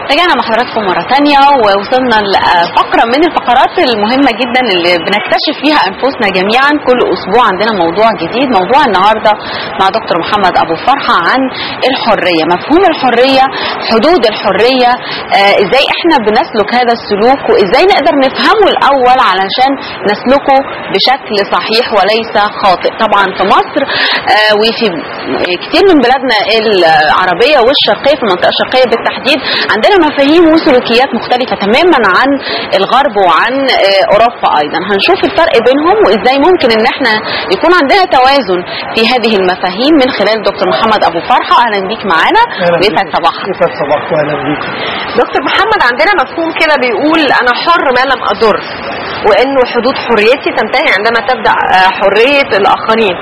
رجعنا مع حضراتكم مرة تانية ووصلنا لفقرة من الفقرات المهمة جدا اللي بنكتشف فيها أنفسنا جميعا كل أسبوع عندنا موضوع جديد موضوع النهاردة مع دكتور محمد أبو فرحة عن الحرية مفهوم الحرية حدود الحرية آه إزاي إحنا بنسلك هذا السلوك وإزاي نقدر نفهمه الأول علشان نسلكه بشكل صحيح وليس خاطئ طبعا في مصر آه وفي كتير من بلادنا العربية والشرقية في المنطقة الشرقية بالتحديد عندنا مفاهيم وسلوكيات مختلفة تماما عن الغرب وعن اوروبا ايضا هنشوف الفرق بينهم وازاي ممكن ان احنا يكون عندنا توازن في هذه المفاهيم من خلال دكتور محمد ابو فرحة اهلا بيك معانا ويسعد صباحك يسعد صباحك واهلا بيك دكتور محمد عندنا مفهوم كده بيقول انا حر ما لم اضر وانه حدود حريتي تنتهي عندما تبدا حريه الاخرين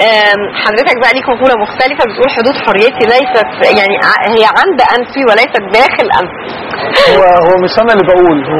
حضرتك بقى ليك مقوله مختلفه بتقول حدود حريتي ليست يعني هي عند انفي وليست داخل انفي هو هو مش انا اللي بقول هو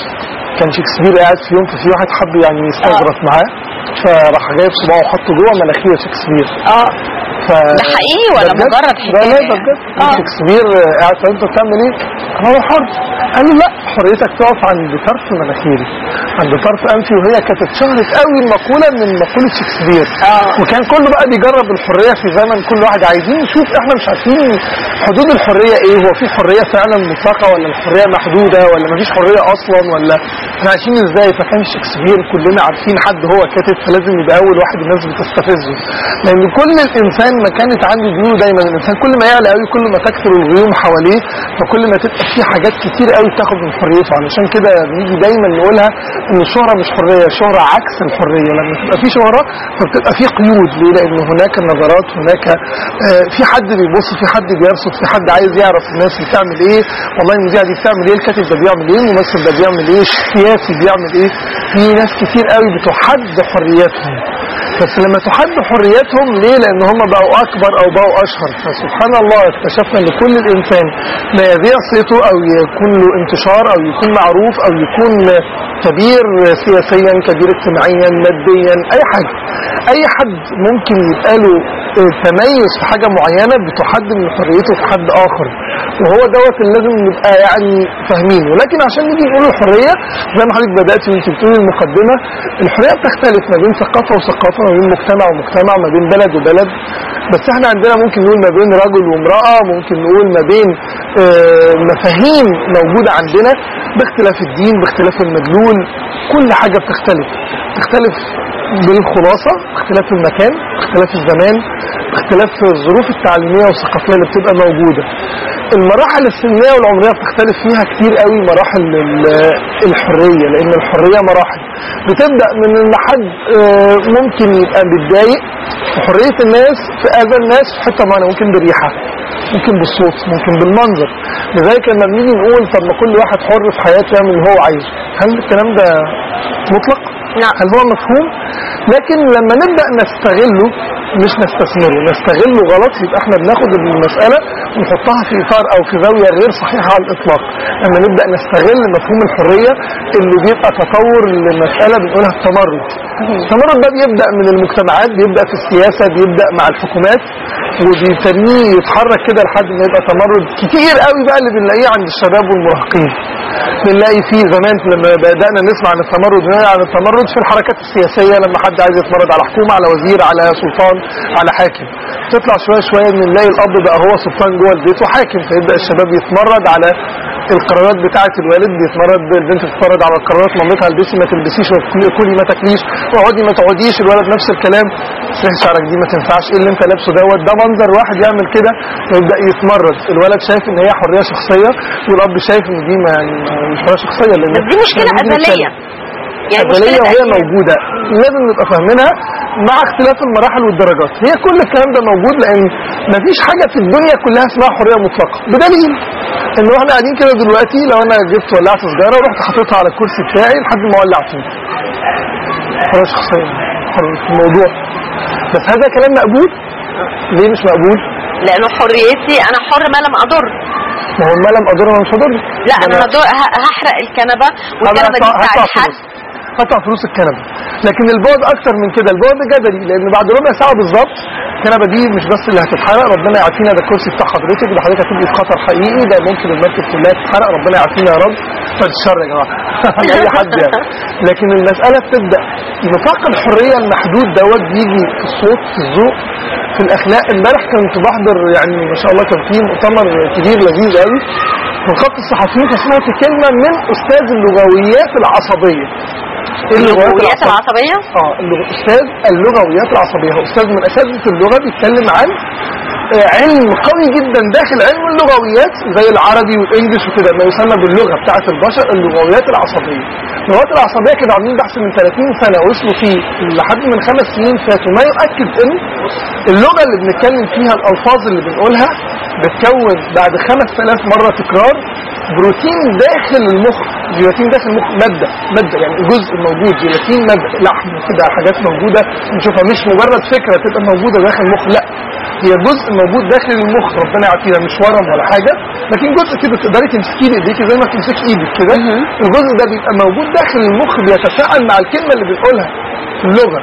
كان شكسبير قاعد في يوم ففي واحد حب يعني يستظرف معاه فراح جايب صباعه وحطه جوه مناخير شكسبير اه ف... ده حقيقي ولا ده بجد؟ مجرد لا حكاية لا ده يعني؟ بجد آه. شكسبير قاعد فانت بتعمل ايه؟ هو حر قال له لا حريتك تقف عند طرف مناخيري عند طرف انفي وهي كانت اتشهرت قوي المقوله من مقوله شكسبير آه. وكان كله بقى بيجرب الحريه في زمن كل واحد عايزين نشوف احنا مش عارفين حدود الحريه ايه هو في حريه فعلا مطلقه ولا الحريه محدوده ولا مفيش حريه اصلا ولا احنا عايشين ازاي فكان شكسبير كلنا عارفين حد هو كاتب فلازم يبقى اول واحد الناس بتستفزه لان كل الانسان ما كانت عنده بيقولوا دايما الانسان كل ما يعلى قوي كل ما تكثر الغيوم حواليه فكل ما تبقى في حاجات كتير قوي تاخد من حريته علشان كده بنيجي دايما نقولها ان الشهره مش حريه الشهره عكس الحريه لما تبقى في شهره فبتبقى في قيود ليه لان هناك نظرات هناك آه في حد بيبص في حد بيرصد في حد عايز يعرف الناس بتعمل ايه والله المذيعه دي بتعمل ايه الكاتب ده بيعمل ايه الممثل ده بيعمل ايه السياسي بيعمل ايه في ناس كتير قوي بتحد حرياتهم بس لما تحد حرياتهم ليه لان هم بقوا اكبر او بقوا اشهر فسبحان الله اكتشفنا ان كل الانسان ما يذيع صيته او يكون له انتشار او يكون معروف او يكون كبير سياسيا كبير اجتماعيا ماديا اي حاجه اي حد ممكن يبقى له تميز في حاجه معينه بتحد من حريته في حد اخر وهو دوت اللي لازم نبقى يعني فاهمينه ولكن عشان نيجي نقول الحريه زي ما حضرتك بداتي وانت بتقولي المقدمه الحريه بتختلف ما بين ثقافه وثقافه ما بين مجتمع ومجتمع ما بين بلد وبلد بس احنا عندنا ممكن نقول ما بين رجل وامراه ممكن نقول ما بين آه، مفاهيم موجوده عندنا باختلاف الدين باختلاف المدلول كل حاجه بتختلف تختلف بالخلاصه باختلاف المكان باختلاف الزمان باختلاف الظروف التعليميه والثقافيه اللي بتبقى موجوده المراحل السنيه والعمريه بتختلف فيها كتير قوي مراحل ال- الحريه لان الحريه مراحل بتبدا من ان حد آه، ممكن يبقى متضايق وحريه الناس في اذى الناس في حته معينه ممكن بالريحه ممكن بالصوت ممكن بالمنظر لذلك لما بنيجي نقول طب ما كل واحد حر في حياته يعمل اللي هو عايزه هل الكلام ده مطلق؟ لا. هل هو مفهوم؟ لكن لما نبدا نستغله مش نستثمره نستغله غلط يبقى احنا بناخد المساله ونحطها في اطار او في زاويه غير صحيحه على الاطلاق لما نبدا نستغل مفهوم الحريه اللي بيبقى تطور لمساله بنقولها التمرد التمرد ده بيبدا من المجتمعات بيبدا في السياسه بيبدا مع الحكومات وبيتنيه يتحرك كده لحد ما يبقى تمرد كتير قوي بقى اللي بنلاقيه عند الشباب والمراهقين بنلاقي فيه زمان لما بدانا نسمع عن التمرد ونلاقي عن التمرد في الحركات السياسيه لما حد عايز يتمرد على حكومه على وزير على سلطان على حاكم تطلع شويه شويه ان نلاقي الاب بقى هو سلطان جوه البيت وحاكم فيبدا الشباب يتمرد على القرارات بتاعه الوالد بيتمرد البنت تتفرج على قرارات مامتها البسي ما تلبسيش كلي ما تاكليش اقعدي ما تقعديش الولد نفس الكلام تلاقي شعرك دي ما تنفعش ايه اللي انت لابسه دوت ده منظر واحد يعمل كده ويبدا يتمرد الولد شايف ان هي حريه شخصيه والاب شايف ان دي ما يعني مش حريه شخصيه لان بس دي مشكله لما نيجي ازليه نتكلم- يعني أزلية مشكله وهي أزلية. موجودة لازم نبقى فاهمينها مع اختلاف المراحل والدرجات هي كل الكلام ده موجود لأن مفيش حاجة في الدنيا كلها اسمها حرية مطلقة بدليل إن واحنا قاعدين كده دلوقتي لو أنا جبت ولعت سيجارة ورحت حاططها على الكرسي بتاعي لحد ما ولع فيه حرية شخصية حرية في الموضوع بس هذا كلام مقبول ليه مش مقبول؟ لانه حريتي انا حر ما لم اضر ما هو ما لم أضر أنا مش هضر لا انا هدور ه- هحرق الكنبه والكنبه دي هدفع بتاعت حد فلوس هدفع فلوس الكنبه لكن البعد اكتر من كده البعد جدلي لان بعد ربع ساعه بالظبط الكنبه دي مش بس اللي هتتحرق ربنا يعافينا ده الكرسي بتاع حضرتك ده حضرتك هتبقي في خطر حقيقي ده ممكن المركب كلها تتحرق ربنا يعافينا يا رب بعد الشر يا جماعه على اي حد يعني لكن المساله بتبدا نطاق الحريه المحدود دوت بيجي في الصوت في الذوق في الاخلاق امبارح كنت بحضر يعني ما شاء الله كان في مؤتمر كبير لذيذ قوي من خط الصحفيين فسمعت كلمه من استاذ اللغويات العصبيه إيه اللغويات العصبيه اه اللغ- استاذ اللغويات العصبيه هو استاذ من اساتذه اللغه بيتكلم عن آه، علم قوي جدا داخل علم اللغويات زي العربي والانجليش وكده ما يسمى باللغه بتاعه البشر اللغويات العصبيه اللغات العصبيه كانوا عاملين بحث من 30 سنه وصلوا فيه لحد من خمس سنين فاتوا ما يؤكد ان اللغه اللي بنتكلم فيها الالفاظ اللي بنقولها بتكون بعد 5000 مره تكرار بروتين داخل المخ جيلاتين داخل المخ ماده ماده يعني جزء موجود جيلاتين ماده لحم كده حاجات موجوده نشوفها مش مجرد فكره تبقى موجوده داخل المخ لا هي جزء موجود داخل المخ ربنا يعافينا مش ورم ولا حاجه لكن جزء كده تقدري تمسكيه بايديكي زي ما تمسكي ايدك كده الجزء ده بيبقى موجود داخل المخ بيتفاعل مع الكلمه اللي بنقولها في اللغه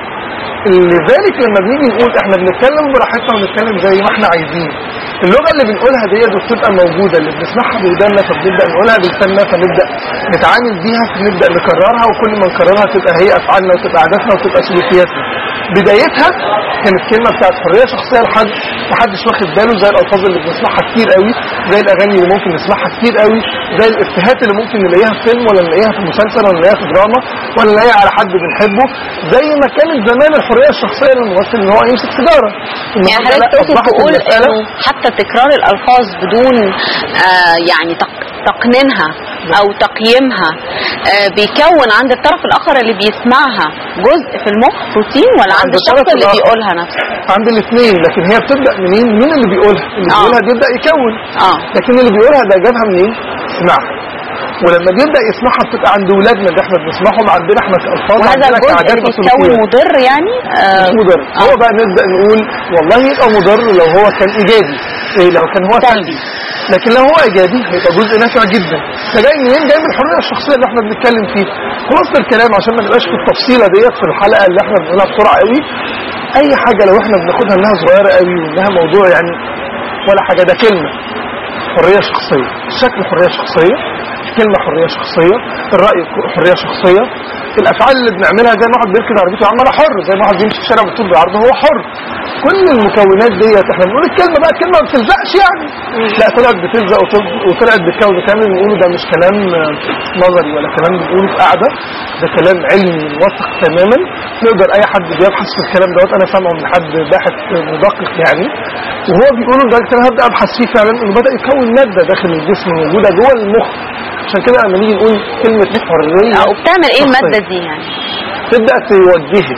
لذلك لما بنيجي نقول احنا بنتكلم براحتنا ونتكلم زي ما احنا عايزين اللغه اللي بنقولها ديت بتبقى موجوده اللي بنسمعها بوداننا فبنبدا نقولها بلساننا فنبدا نتعامل بيها فنبدا نكررها وكل ما نكررها تبقى هي افعالنا وتبقى عاداتنا وتبقى سلوكياتنا بدايتها كانت كلمه بتاعت حريه شخصيه لحد محدش واخد باله زي الالفاظ اللي بنسمعها كتير قوي زي الاغاني اللي ممكن نسمعها كتير قوي زي الافيهات اللي ممكن نلاقيها في فيلم ولا نلاقيها في مسلسل ولا نلاقيها في دراما ولا نلاقيها على حد بنحبه زي ما كانت زمان الحريه الشخصيه للممثل ان هو يمسك سيجاره يعني حضرتك تقصد أصبحت تقول المسألة انه حتى تكرار الالفاظ بدون آه يعني تق- تقنينها او تقييمها آه بيكون عند الطرف الاخر اللي بيسمعها جزء في المخ بروتين ولا عند عند الشخص الطرف اللي الآخر. بيقولها نفسه عند الاثنين لكن هي بتبدا منين مين اللي بيقولها اللي آه. بيقولها بيبدا يكون اه لكن اللي بيقولها ده جابها منين سمعها ولما بيبدا يسمعها بتبقى عند ولادنا اللي احنا بنسمعهم عندنا احنا كاطفال وهذا عندنا الجزء كعادات اللي بيتكون وسلوكيات. مضر يعني آه مش مضر آه. هو بقى نبدا نقول والله يبقى مضر لو هو كان ايجابي إيه لو كان هو سلبي لكن لو هو ايجابي هيبقى جزء نافع جدا ده جاي منين جاي من الحريه الشخصيه اللي احنا بنتكلم فيه خلاصه الكلام عشان ما نبقاش في التفصيله ديت في الحلقه اللي احنا بنقولها بسرعه قوي اي حاجه لو احنا بناخدها انها صغيره قوي وانها موضوع يعني ولا حاجه ده كلمه حريه شخصيه الشكل حريه شخصيه الكلمه حريه شخصيه الراي حريه شخصيه الافعال اللي بنعملها زي ما واحد بيركز عربيته عمال حر زي ما واحد بيمشي في الشارع بالطول بالعرض هو حر كل المكونات ديت احنا بنقول الكلمه بقى الكلمه ما بتلزقش يعني لا طلعت بتلزق وطل- وطلعت بتكون الكلام اللي بنقوله ده مش كلام آه، نظري ولا كلام بنقوله في قاعده ده كلام علمي موثق تماما يقدر اي حد بيبحث في الكلام دوت انا سامعه من حد باحث مدقق يعني وهو بيقول لدرجه انا هبدا ابحث فيه فعلا انه بدا يكون ماده داخل الجسم موجوده جوه المخ عشان كده لما نيجي نقول كلمه حريه او بتعمل ايه شخصية. الماده دي يعني تبدا توجهك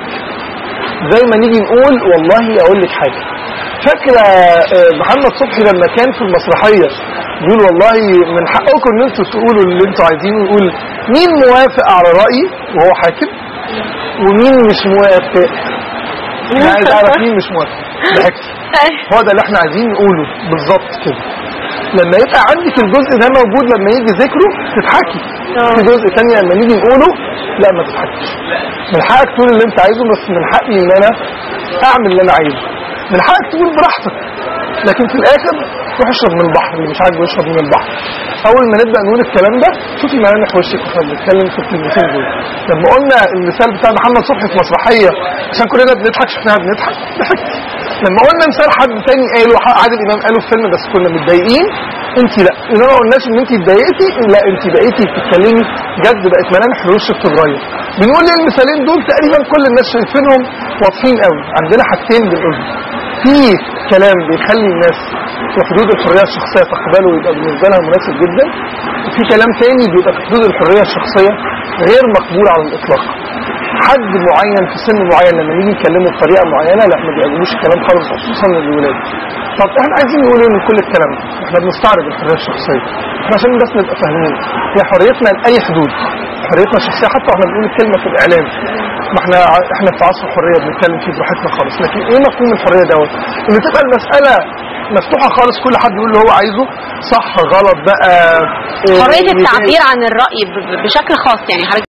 زي ما نيجي نقول والله اقول لك حاجه فاكره آه، محمد صبحي لما كان في المسرحيه يقول والله من حقكم ان انتوا تقولوا اللي انتوا عايزينه يقول مين موافق على رايي وهو حاكم ومين مش موافق انا عايز اعرف مين مش موافق ضحكت هو ده اللي احنا عايزين نقوله بالظبط كده لما يبقى عندك الجزء ده موجود لما يجي ذكره تضحكي في جزء تاني لما نيجي نقوله لا ما تضحكيش من حقك تقول اللي انت عايزه بس من حقي ان انا اعمل اللي انا عايزه من حقك تقول براحتك لكن في الاخر روح اشرب من البحر اللي مش عاجبه يشرب من البحر اول ما نبدا نقول الكلام ده شوفي ملامح وشك واحنا بنتكلم في الكلمتين دول لما قلنا المثال بتاع محمد صبحي في مسرحيه عشان كلنا بنضحك شفناها بنضحك ضحكت لما قلنا مثال حد تاني قاله عادل امام قاله في فيلم بس كنا متضايقين انت لا اذا ما قلناش ان انت اتضايقتي لا انت بقيتي بتتكلمي جد بقت ملامح وشك بتتغير بنقول ليه المثالين دول تقريبا كل الناس شايفينهم واضحين قوي عندنا حاجتين بنقولهم في كلام بيخلي الناس في حدود الحريه الشخصيه تقبله ويبقى بالنسبه لها مناسب جدا وفي كلام تاني بيبقى في حدود الحريه الشخصيه غير مقبول على الاطلاق حد معين في سن معين لما نيجي نكلمه بطريقه معينه لا ما بيعجبوش الكلام خالص خصوصا للولاد طب احنا عايزين نقول ايه من كل الكلام ده؟ احنا بنستعرض الحريه الشخصيه احنا عشان بس نبقى فاهمين هي حريتنا لاي حدود حريتنا الشخصيه حتى واحنا بنقول الكلمه في الاعلام ما احنا ع- احنا في عصر الحريه بنتكلم فيه براحتنا خالص لكن ايه مفهوم الحريه دوت ان تبقى المساله مفتوحه خالص كل حد يقول اللي هو عايزه صح غلط بقى إيه، حريه يضايق. التعبير عن الراي ب- ب- بشكل خاص يعني حضرتك